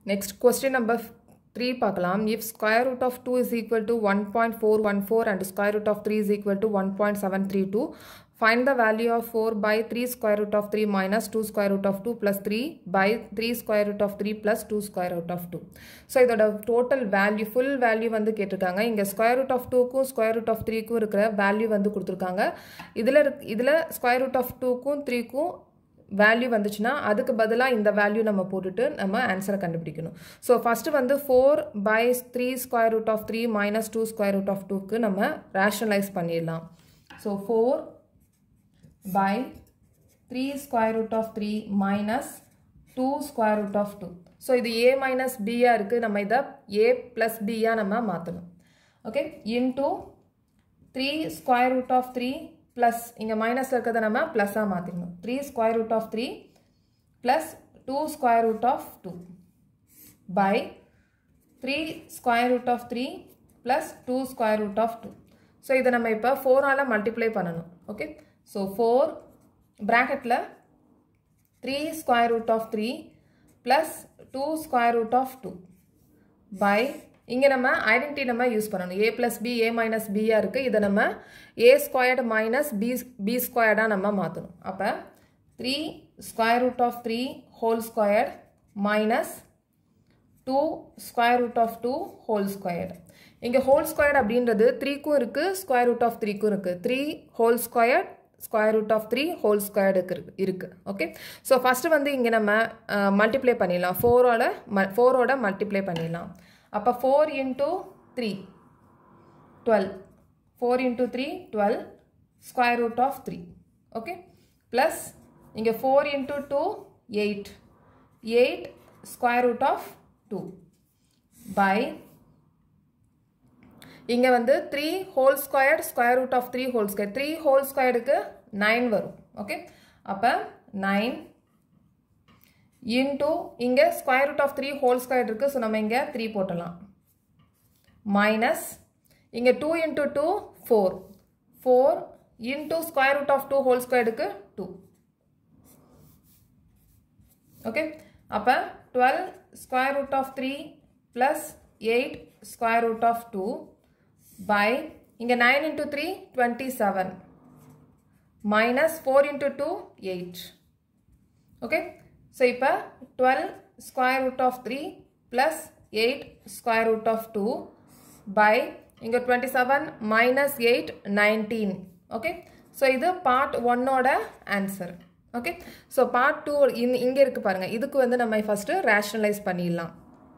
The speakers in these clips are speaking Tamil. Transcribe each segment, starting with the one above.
நெக்ஸ்ட் கொஸ்டின் நம்பர் த்ரீ பார்க்கலாம் if square root of two is equal to one point four one four and square root of three is equal to one point seven three two find the value of four by three square root of three minus two square root of two plus three by three square root of three plus two square root of two so இதோட டோட்டல் வேல்யூ ஃபுல் வேல்யூ வந்து கேட்டிருக்காங்க இங்கே ஸ்கொயர் ரூட் ஆஃப் டூக்கும் ஸ்கொயர் ரூட் ஆஃப் த்ரீக்கும் இருக்கிற வேல்யூ வந்து கொடுத்துருக்காங்க இதில் இதில் ஸ்கொயர் ரூட் ஆஃப் டூக்கும் த்ரீக்கும் வேல்யூ வந்துச்சுன்னா அதுக்கு பதிலாக இந்த வேல்யூ நம்ம போட்டுட்டு நம்ம ஆன்சரை கண்டுபிடிக்கணும் ஸோ ஃபஸ்ட்டு வந்து four by three square root of three minus two square root of டூக்கு நம்ம ரேஷனலைஸ் பண்ணிடலாம் so four by three square root of three minus two square root of two so இது ஏ மைனஸ் பியாக இருக்குது நம்ம இதை ஏ ப்ளஸ் பியாக நம்ம மாற்றணும் okay into three square root of three plus இங்கே மைனஸில் இருக்கிறத நம்ம ப்ளஸ்ஸாக மாற்றிக்கணும் three square root of three plus two square root of two by three square root of three plus two square root of two so இதை நம்ம இப்போ ஃபோரால் மல்டிப்ளை பண்ணணும் ஓகே ஸோ ஃபோர் ப்ராக்கெட்டில் three square root of three plus two square root of two by இங்கே நம்ம ஐடென்டிட்டி நம்ம யூஸ் பண்ணணும் ஏ ப்ளஸ் பி ஏ மைனஸ் பியாக இருக்குது இதை நம்ம A squared minus B B ஸ்கொயர்டாக நம்ம மாற்றணும் அப்போ three square root of three whole squared minus two square root of two whole squared இங்கே ஹோல் ஸ்கொயர்ட் அப்படின்றது த்ரீக்கும் இருக்குது ஸ்கொயர் ரூட் ஆஃப் த்ரீக்கும் இருக்குது three whole squared square root of three whole ஸ்கொயர்டுக்கு இருக்கு இருக்குது ஓகே ஸோ ஃபஸ்ட்டு வந்து இங்கே நம்ம மல்டிப்ளை பண்ணிடலாம் ஃபோரோட ம ஃபோரோட மல்டிப்ளை பண்ணிடலாம் அப்போ four into three twelve four into three twelve square root of three okay plus இங்கே four into two eight eight square root of two by இங்கே வந்து three whole squared square root of three whole square three whole ஸ்கொயருக்கு நைன் வரும் ஓகே அப்போ நைன் இன்டூ இங்கே square root of three whole square இருக்குது ஸோ நம்ம இங்கே த்ரீ போட்டலாம் மைனஸ் இங்கே two into two four four into square root of two whole ஸ்கொயருக்கு டூ ஓகே அப்போ twelve square root of three plus eight square root of two by இங்கே nine into three twenty seven minus four into two eight okay so இப்போ twelve square root of three plus eight square root of two by இங்கே twenty seven minus eight nineteen okay so இது பார்ட் ஒன்னோட answer okay so part two in இங்கே இருக்குது பாருங்கள் இதுக்கு வந்து நம்ம ஃபஸ்ட்டு ரேஷனலைஸ் பண்ணிடலாம்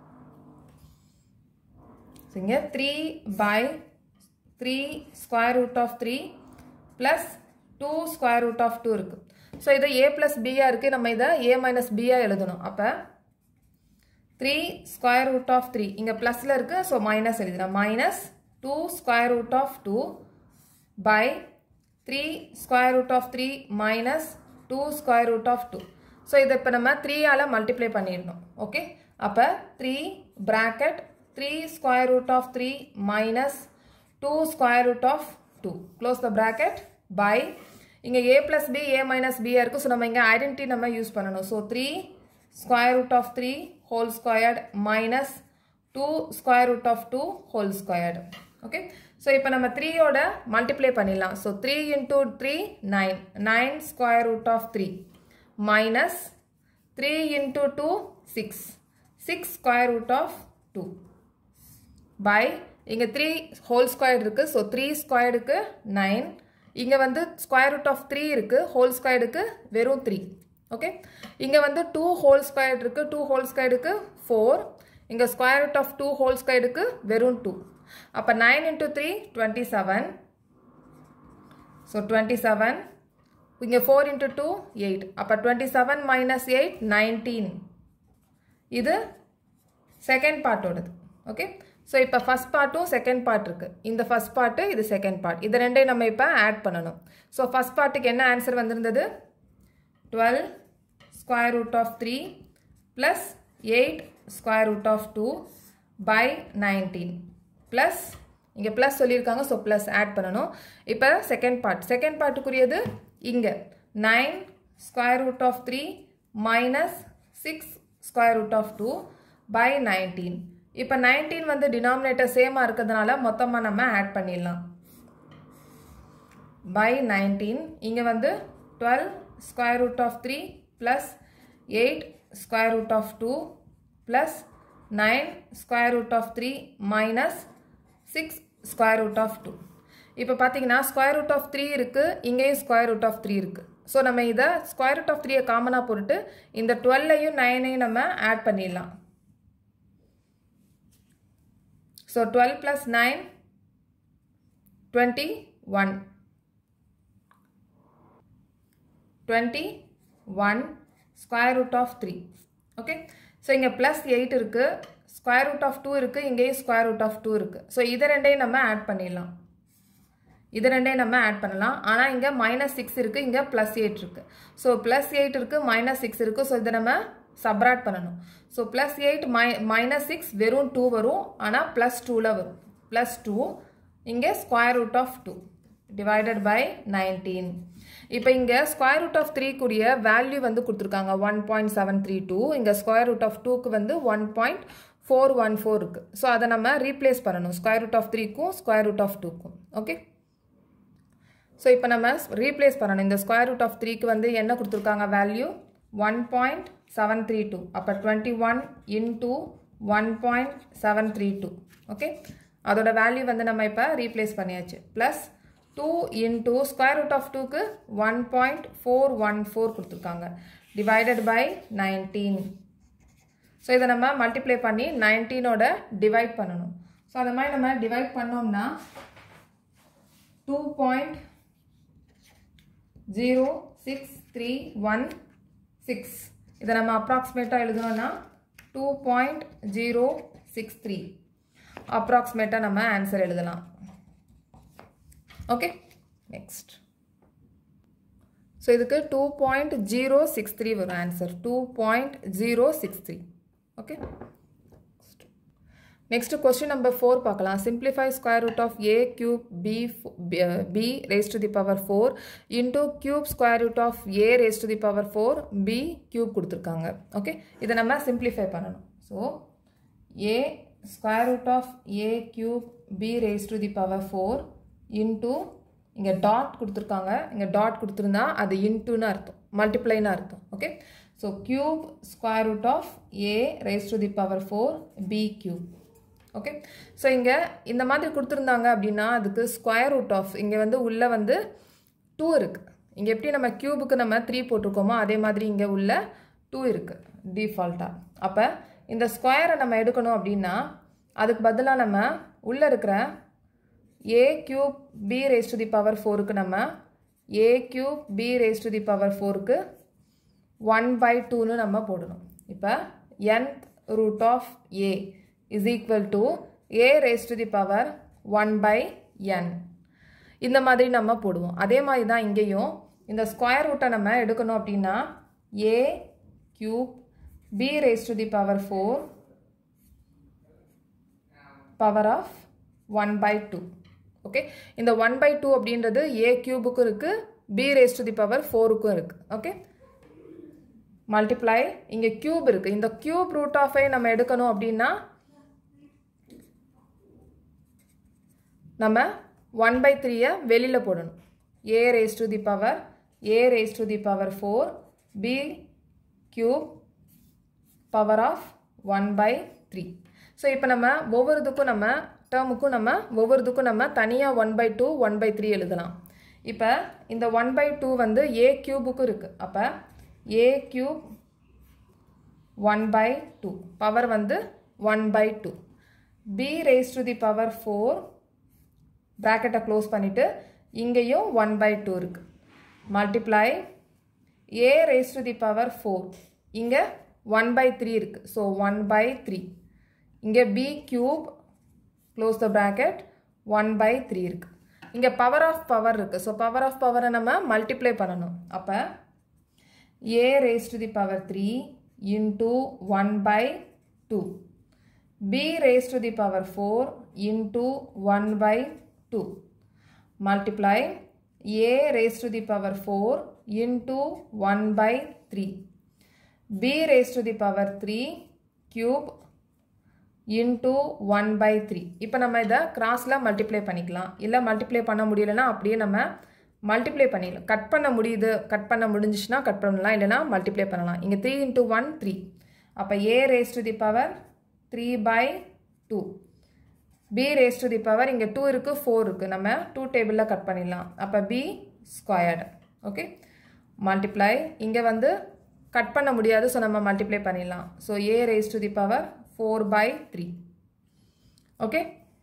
ஸோ இங்கே three by three square root of three plus two square root of two இருக்குது ஸோ இது ஏ ப்ளஸ் பியாக இருக்குது நம்ம இதை ஏ மைனஸ் பியாக எழுதணும் அப்போ three square root of three இங்கே ப்ளஸில் இருக்குது ஸோ மைனஸ் எழுதுகிறேன் minus two square root of two by three square root of three minus two square root of two so இதை இப்போ நம்ம த்ரீயால் மல்டிப்ளை பண்ணிடணும் ஓகே அப்போ three bracket three square root of three minus two square root of two close the bracket by இங்கே A plus B A minus பியாக இருக்குது ஸோ நம்ம இங்கே ஐடென்டிட்டி நம்ம யூஸ் பண்ணணும் so three square root of three whole squared minus two square root of two whole squared okay so இப்போ நம்ம த்ரீயோட மல்டிப்ளை பண்ணிடலாம் so three into three nine nine square root of three minus three into two six six square root of two by இங்கே த்ரீ ஹோல் ஸ்கொயர் இருக்குது ஸோ த்ரீ ஸ்கொயர்டுக்கு நைன் இங்கே வந்து ஸ்கொயர் ரூட் ஆஃப் த்ரீ இருக்குது ஹோல் ஸ்கொயர்டுக்கு வெறும் த்ரீ ஓகே இங்கே வந்து டூ ஹோல் ஸ்கொயர் இருக்குது டூ ஹோல் ஸ்கொயர்டுக்கு ஃபோர் இங்கே square root of two whole ஸ்கொயர்டுக்கு வெறும் டூ அப்போ nine into three twenty seven so twenty seven இங்கே ஃபோர் இன்ட்டு டூ எயிட் அப்போ twenty seven minus eight nineteen இது செகண்ட் பார்ட்டோடது ஓகே ஸோ இப்போ ஃபஸ்ட் பார்ட்டும் செகண்ட் பார்ட் இருக்குது இந்த ஃபஸ்ட் பார்ட்டு இது செகண்ட் பார்ட் இது ரெண்டையும் நம்ம இப்போ ஆட் பண்ணணும் ஸோ ஃபஸ்ட் பார்ட்டுக்கு என்ன ஆன்சர் வந்திருந்தது twelve square root of three plus eight square root of two by nineteen plus இங்கே ப்ளஸ் சொல்லியிருக்காங்க ஸோ ப்ளஸ் ஆட் பண்ணணும் இப்போ செகண்ட் பார்ட் செகண்ட் பார்ட்டுக்குரியது இங்கே nine square root of three minus six square root of two by nineteen இப்போ நைன்டீன் வந்து டினாமினேட்டர் சேமாக இருக்கிறதுனால மொத்தமாக நம்ம ஆட் பண்ணிடலாம் பை நைன்டீன் இங்கே வந்து twelve square root of three plus eight square root of two plus nine square root of three minus six square root of two இப்போ பார்த்தீங்கன்னா ஸ்கொயர் ரூட் ஆஃப் த்ரீ இருக்குது இங்கேயும் ஸ்கொயர் ரூட் ஆஃப் த்ரீ இருக்குது ஸோ நம்ம இதை ஸ்கொயர் ரூட் ஆஃப் த்ரீயை காமனாக போட்டுட்டு இந்த டுவெல்லையும் நைனையும் நம்ம ஆட் பண்ணிடலாம் so twelve plus nine twenty one twenty one square root of three okay so இங்கே ப்ளஸ் எயிட் இருக்குது ஸ்கொயர் ரூட் ஆஃப் டூ இருக்குது இங்கேயும் ஸ்கொயர் ரூட் ஆஃப் டூ இருக்குது ஸோ இதை ரெண்டையும் நம்ம ஆட் பண்ணிடலாம் இது ரெண்டையும் நம்ம ஆட் பண்ணலாம் ஆனால் இங்கே மைனஸ் சிக்ஸ் இருக்குது இங்கே ப்ளஸ் எயிட் இருக்குது ஸோ ப்ளஸ் எயிட் இருக்குது மைனஸ் சிக்ஸ் இருக்குது ஸோ இதை நம்ம சப்ராட் பண்ணணும் ஸோ ப்ளஸ் எயிட் மை மைனஸ் சிக்ஸ் வெறும் டூ வரும் ஆனால் ப்ளஸ் டூவில் வரும் ப்ளஸ் டூ இங்கே square root of two divided by nineteen இப்போ இங்கே ஸ்கொயர் ரூட் ஆஃப் த்ரீ கூடிய வேல்யூ வந்து கொடுத்துருக்காங்க one point seven three two இங்கே ஸ்கொயர் ரூட் ஆஃப் டூக்கு வந்து one point four one four இருக்குது ஸோ அதை நம்ம ரீப்ளேஸ் பண்ணணும் ஸ்கொயர் ரூட் ஆஃப் த்ரீக்கும் ஸ்கொயர் ரூட் ஆஃப் டூக்கும் ஓகே ஸோ இப்போ நம்ம ரீப்ளேஸ் பண்ணணும் இந்த ஸ்கொயர் ரூட் ஆஃப் த்ரீக்கு வந்து என்ன கொடுத்துருக்காங்க value one point seven three two அப்போ twenty one into one point seven three two okay அதோட வேல்யூ வந்து நம்ம இப்போ ரீப்ளேஸ் பண்ணியாச்சு plus two into square root of டூக்கு one point four one four கொடுத்துருக்காங்க டிவைடட் பை நைன்டீன் ஸோ இதை நம்ம மல்டிப்ளை பண்ணி நைன்டீனோட டிவைட் பண்ணணும் ஸோ அந்த மாதிரி நம்ம டிவைட் பண்ணோம்னா two point zero six three one six இதை நம்ம அப்ராக்சிமேட்டாக எழுதணும்னா two point zero six three அப்ராக்சிமேட்டாக நம்ம ஆன்சர் எழுதலாம் ஓகே நெக்ஸ்ட் ஸோ இதுக்கு two point zero six three வரும் answer two point zero six three okay next question number four பார்க்கலாம் simplify square root of A cube B B raise to the power four into cube square root of A raise to the power four B cube கொடுத்துருக்காங்க ஓகே இதை நம்ம சிம்பிளிஃபை பண்ணணும் so A square root of A cube B raise to the power four into இங்கே டாட் கொடுத்துருக்காங்க இங்கே டாட் கொடுத்துருந்தா அது இன்டூன்னு அர்த்தம் மல்டிப்ளைன்னு அர்த்தம் okay so cube square root of A raise to the power four B cube okay so இங்கே இந்த மாதிரி கொடுத்துருந்தாங்க அப்படின்னா அதுக்கு ஸ்கொயர் ரூட் ஆஃப் இங்கே வந்து உள்ளே வந்து டூ இருக்குது இங்கே எப்படி நம்ம க்யூபுக்கு நம்ம த்ரீ போட்டிருக்கோமோ அதே மாதிரி இங்கே உள்ள டூ இருக்குது டிஃபால்ட்டாக அப்போ இந்த ஸ்கொயரை நம்ம எடுக்கணும் அப்படின்னா அதுக்கு பதிலாக நம்ம உள்ளே இருக்கிற A cube B raise to the power ஃபோருக்கு நம்ம A cube B raise to the power ஃபோருக்கு ஒன் பை டூன்னு நம்ம போடணும் இப்போ nth root of A is equal to A raise to the power one by N இந்த மாதிரி நம்ம போடுவோம் அதே மாதிரி தான் இங்கேயும் இந்த ஸ்கொயர் ரூட்டை நம்ம எடுக்கணும் அப்படின்னா A cube B raise to the power four power of one by two okay இந்த ஒன் பை டூ அப்படின்றது ஏ கியூபுக்கும் இருக்குது B raise to the power ஃபோருக்கும் இருக்குது ஓகே மல்டிப்ளை இங்கே கியூப் இருக்குது இந்த கியூப் ரூட் ஆஃப் நம்ம எடுக்கணும் அப்படின்னா நம்ம ஒன் பை த்ரீயை வெளியில் போடணும் A raise to the power A raise to the power four B cube power of one by three so இப்போ நம்ம ஒவ்வொரு இதுக்கும் நம்ம டேர்முக்கும் நம்ம ஒவ்வொரு இதுக்கும் நம்ம தனியாக one by two one by three எழுதலாம் இப்போ இந்த ஒன் பை டூ வந்து ஏ கியூபுக்கும் இருக்குது அப்போ A cube one by two power வந்து one by two B raise to the power four ப்ராக்கெட்டை க்ளோஸ் பண்ணிவிட்டு இங்கேயும் ஒன் பை டூ இருக்குது multiply A raise to the power four இங்கே ஒன் பை த்ரீ இருக்குது ஸோ ஒன் பை த்ரீ இங்கே B cube close the bracket one by three இருக்குது இங்கே பவர் ஆஃப் பவர் இருக்குது ஸோ பவர் ஆஃப் பவரை நம்ம மல்டிப்ளை பண்ணணும் அப்போ A raise to the power three into one by two B raise to the power four into one by two multiply A raise to the power four into one by three b raised to the power 3 cube into one by three இப்போ நம்ம இதை கிராஸில் மல்டிப்ளை பண்ணிக்கலாம் இல்லை மல்டிப்ளை பண்ண முடியலன்னா அப்படியே நம்ம மல்டிப்ளை பண்ணிடலாம் கட் பண்ண முடியுது கட் பண்ண முடிஞ்சிச்சுன்னா கட் பண்ணலாம் இல்லைனா மல்டிப்ளை பண்ணலாம் இங்கே த்ரீ இன்ட்டு ஒன் த்ரீ அப்போ A raise to the power three by two B raise to the power இங்கே டூ இருக்குது ஃபோர் இருக்குது நம்ம டூ டேபிளில் கட் பண்ணிடலாம் அப்போ பி ஸ்கொயர்டு ஓகே மல்டிப்ளை இங்கே வந்து கட் பண்ண முடியாது ஸோ நம்ம மல்டிப்ளை பண்ணிடலாம் so A raise to the power four by three okay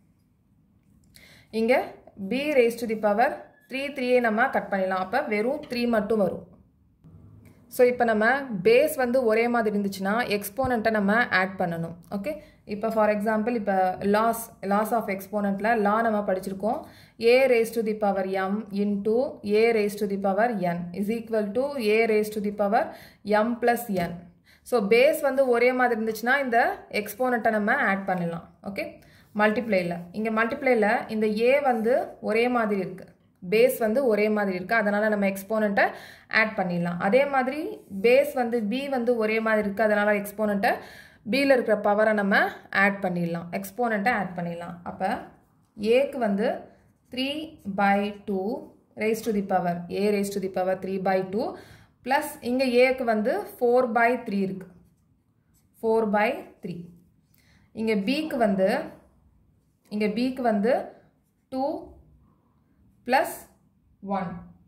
இங்கே B raise to the power three த்ரீயே நம்ம கட் பண்ணிடலாம் அப்போ வெறும் த்ரீ மட்டும் வரும் ஸோ இப்போ நம்ம பேஸ் வந்து ஒரே மாதிரி இருந்துச்சுன்னா எக்ஸ்போனண்ட்டை நம்ம ஆட் பண்ணணும் ஓகே இப்போ ஃபார் எக்ஸாம்பிள் இப்போ லாஸ் லாஸ் ஆஃப் எக்ஸ்போனண்ட்டில் லா நம்ம படிச்சிருக்கோம் A raise to the power M into A raise to the power N is equal to A raise to the power M plus N so base வந்து ஒரே மாதிரி இருந்துச்சுன்னா இந்த எக்ஸ்போனண்ட்டை நம்ம ஆட் பண்ணலாம் ஓகே மல்டிப்ளையில் இங்கே மல்டிப்ளையில் இந்த ஏ வந்து ஒரே மாதிரி இருக்குது பேஸ் வந்து ஒரே மாதிரி இருக்குது அதனால் நம்ம எக்ஸ்போனண்ட்டை ஆட் பண்ணிடலாம் அதே மாதிரி பேஸ் வந்து பி வந்து ஒரே மாதிரி இருக்குது அதனால் எக்ஸ்போனண்ட்டை பியில் இருக்கிற பவரை நம்ம ஆட் பண்ணிடலாம் எக்ஸ்போனண்ட்டை ஆட் பண்ணிடலாம் அப்போ ஏக்கு வந்து three by two raise to the power A raise to the power three by two plus இங்கே ஏக்கு வந்து ஃபோர் பை த்ரீ இருக்குது ஃபோர் பை த்ரீ இங்கே பிக்கு வந்து இங்கே பிக்கு வந்து two plus one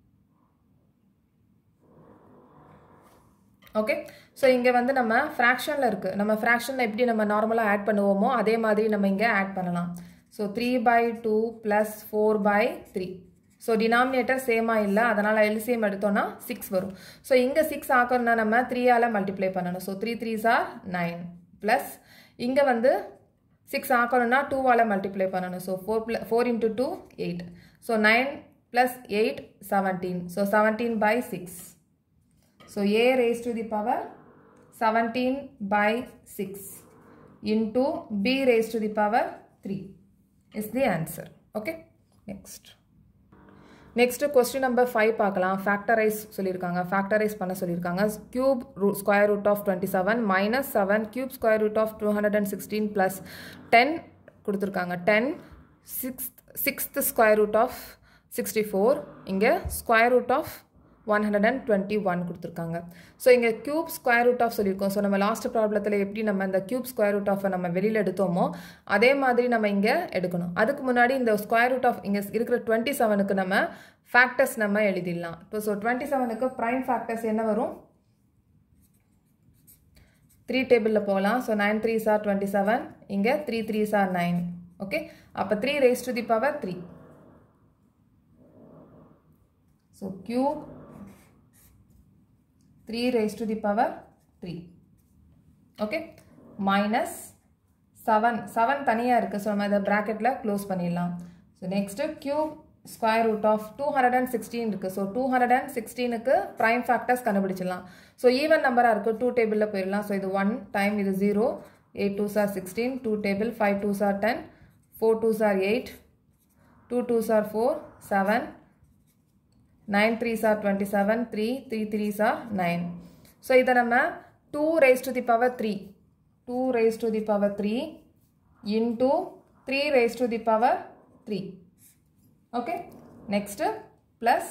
okay so இங்கே வந்து நம்ம ஃப்ராக்ஷனில் இருக்குது நம்ம ஃப்ராக்ஷனில் எப்படி நம்ம நார்மலாக ஆட் பண்ணுவோமோ அதே மாதிரி நம்ம இங்கே ஆட் பண்ணலாம் so three by two plus four by three so denominator சேமாக இல்லை அதனால் எல்சிஎம் எடுத்தோன்னா சிக்ஸ் வரும் ஸோ இங்கே சிக்ஸ் ஆக்கணும்னா நம்ம த்ரீயால் மல்டிப்ளை பண்ணணும் so three threes are nine plus இங்கே வந்து சிக்ஸ் ஆக்கணும்னா டூவால் மல்டிப்ளை பண்ணணும் so four plus four into two eight so nine plus eight seventeen so seventeen by six so A raise to the power seventeen by six into B raise to the power three is the answer okay next next question number five பார்க்கலாம் ஃபேக்டரைஸ் சொல்லியிருக்காங்க ஃபேக்டரைஸ் பண்ண சொல்லியிருக்காங்க cube root square root of twenty seven minus seven cube square root of two hundred and sixteen plus ten கொடுத்துருக்காங்க ten six sixth square root of sixty four இங்கே square root of one hundred and twenty one கொடுத்துருக்காங்க ஸோ இங்கே கியூப் ஸ்கொயர் ரூட் ஆஃப் சொல்லியிருக்கோம் ஸோ நம்ம லாஸ்ட் ப்ராப்ளத்தில் எப்படி நம்ம இந்த கியூப் ஸ்கொயர் ரூட் ஆஃபை நம்ம வெளியில் எடுத்தோமோ அதே மாதிரி நம்ம இங்கே எடுக்கணும் அதுக்கு முன்னாடி இந்த ஸ்கொயர் ரூட் ஆஃப் இங்கே இருக்கிற டுவெண்ட்டி செவனுக்கு நம்ம ஃபேக்டர்ஸ் நம்ம எழுதிடலாம் இப்போ ஸோ டுவெண்ட்டி செவனுக்கு ப்ரைம் ஃபேக்டர்ஸ் என்ன வரும் த்ரீ டேபிளில் போகலாம் so nine three are twenty seven இங்கே three three are nine okay அப்போ three raise to the power three so cube 3 raised to the power 3 okay minus 7 7 தனியாக இருக்குது ஸோ நம்ம இதை ப்ராக்கெட்டில் க்ளோஸ் பண்ணிடலாம் so next cube square root of two hundred and sixteen இருக்குது ஸோ டூ ஹண்ட்ரட் அண்ட் சிக்ஸ்டீனுக்கு ப்ரைம் ஃபேக்டர்ஸ் கண்டுபிடிச்சிடலாம் ஸோ ஈவன் நம்பராக இருக்குது டூ டேபிளில் போயிடலாம் ஸோ இது ஒன் டைம் இது zero eight two are sixteen two table five two are ten four two are eight two two are four seven nine three are twenty seven three three three are nine so இதை நம்ம two raise to the power three two raise to the power three into three raise to the power three okay next plus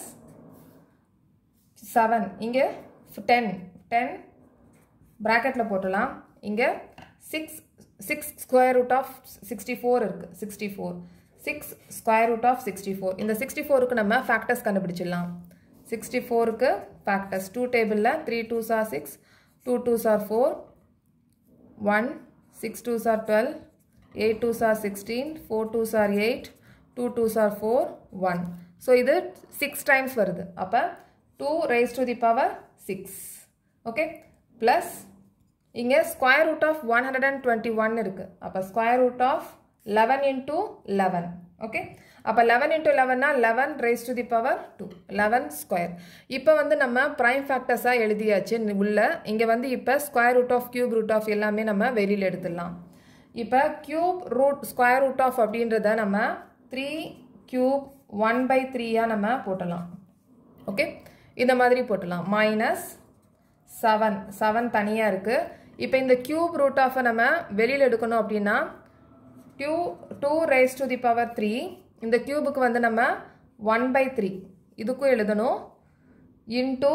seven இங்கே டென் டென் ப்ராக்கெட்டில் போட்டலாம் இங்கே six six square root of sixty four இருக்குது sixty four six square root of sixty four இந்த சிக்ஸ்டி ஃபோருக்கு நம்ம ஃபேக்டர்ஸ் கண்டுபிடிச்சிடலாம் சிக்ஸ்டி ஃபோருக்கு ஃபேக்டர்ஸ் டூ டேபிளில் three two are six two two are four one six two are twelve eight two are sixteen four two are eight two two are four one so இது சிக்ஸ் டைம்ஸ் வருது அப்போ two raise to the power six okay plus இங்கே square root of one hundred and twenty one இருக்குது அப்போ square root of eleven into eleven okay அப்போ லெவன் இன்ட்டு லெவன்னா eleven raise to the power two eleven square இப்போ வந்து நம்ம ப்ரைம் ஃபேக்டர்ஸாக எழுதியாச்சு உள்ள இங்கே வந்து இப்போ square root of cube root of எல்லாமே நம்ம வெளியில் எடுத்துடலாம் இப்போ cube root square root of அப்படின்றத நம்ம த்ரீ கியூப் ஒன் பை த்ரீயாக நம்ம போட்டலாம் ஓகே இந்த மாதிரி போட்டலாம் மைனஸ் செவன் செவன் தனியாக இருக்குது இப்போ இந்த கியூப் ரூட் ஆஃபை நம்ம வெளியில் எடுக்கணும் அப்படின்னா two two rise to the power three இந்த கியூபுக்கு வந்து நம்ம ஒன் பை த்ரீ இதுக்கும் எழுதணும் into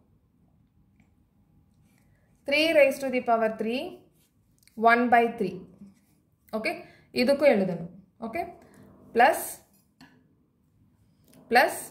three rise to the power three one by three okay இதுக்கும் எழுதணும் ஓகே ப்ளஸ் ப்ளஸ்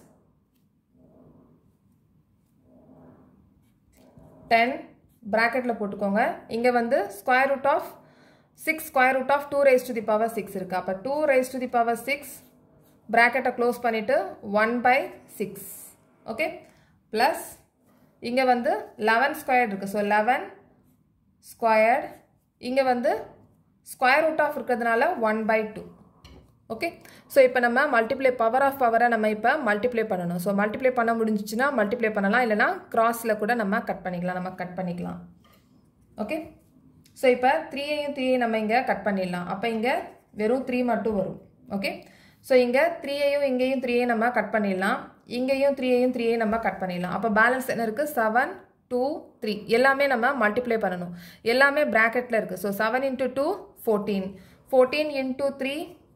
டென் ப்ராக்கெட்டில் போட்டுக்கோங்க இங்கே வந்து square root of six square root of two rise to the power six இருக்குது அப்போ two rise to the power six ப்ராக்கெட்டை க்ளோஸ் பண்ணிவிட்டு one by six okay plus இங்கே வந்து லெவன் ஸ்கொயர் இருக்குது ஸோ லெவன் ஸ்கொயர்ட் இங்கே வந்து ஸ்கொயர் ரூட் ஆஃப் இருக்கிறதுனால one by two okay so இப்போ நம்ம மல்டிப்ளை பவர் ஆஃப் பவரை நம்ம இப்போ மல்டிப்ளை பண்ணணும் ஸோ மல்டிப்ளை பண்ண முடிஞ்சிச்சுன்னா மல்டிப்ளை பண்ணலாம் இல்லைனா கிராஸில் கூட நம்ம கட் பண்ணிக்கலாம் நம்ம கட் பண்ணிக்கலாம் ஓகே ஸோ இப்போ த்ரீயையும் த்ரீயையும் நம்ம இங்கே கட் பண்ணிடலாம் அப்போ இங்கே வெறும் த்ரீ மட்டும் வரும் ஓகே ஸோ இங்கே த்ரீயையும் இங்கேயும் த்ரீயையும் நம்ம கட் பண்ணிடலாம் இங்கேயும் த்ரீயையும் த்ரீயையும் நம்ம கட் பண்ணிடலாம் அப்போ பேலன்ஸ் என்ன இருக்குது செவன் டூ த்ரீ எல்லாமே நம்ம மல்டிப்ளை பண்ணணும் எல்லாமே ப்ராக்கெட்டில் இருக்குது so seven into two fourteen fourteen into three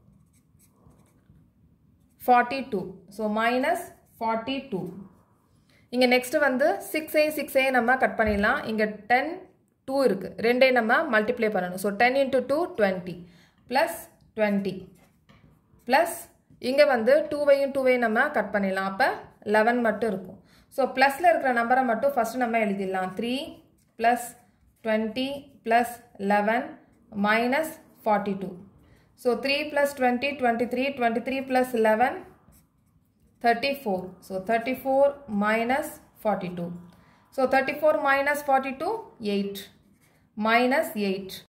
forty two so minus forty two இங்கே நெக்ஸ்ட்டு வந்து சிக்ஸ் ஏ சிக்ஸ் ஏ நம்ம கட் பண்ணிடலாம் இங்கே டென் டூ இருக்குது ரெண்டே நம்ம மல்டிப்ளை பண்ணணும் so ten into two twenty plus twenty plus இங்கே வந்து டூவையும் டூவையும் நம்ம கட் பண்ணிடலாம் அப்போ லெவன் மட்டும் இருக்கும் ஸோ ப்ளஸில் இருக்கிற நம்பரை மட்டும் ஃபஸ்ட்டு நம்ம எழுதிடலாம் three plus twenty plus eleven minus forty two so three plus twenty twenty three twenty three plus eleven thirty four so thirty four minus forty two so thirty four minus forty two eight minus eight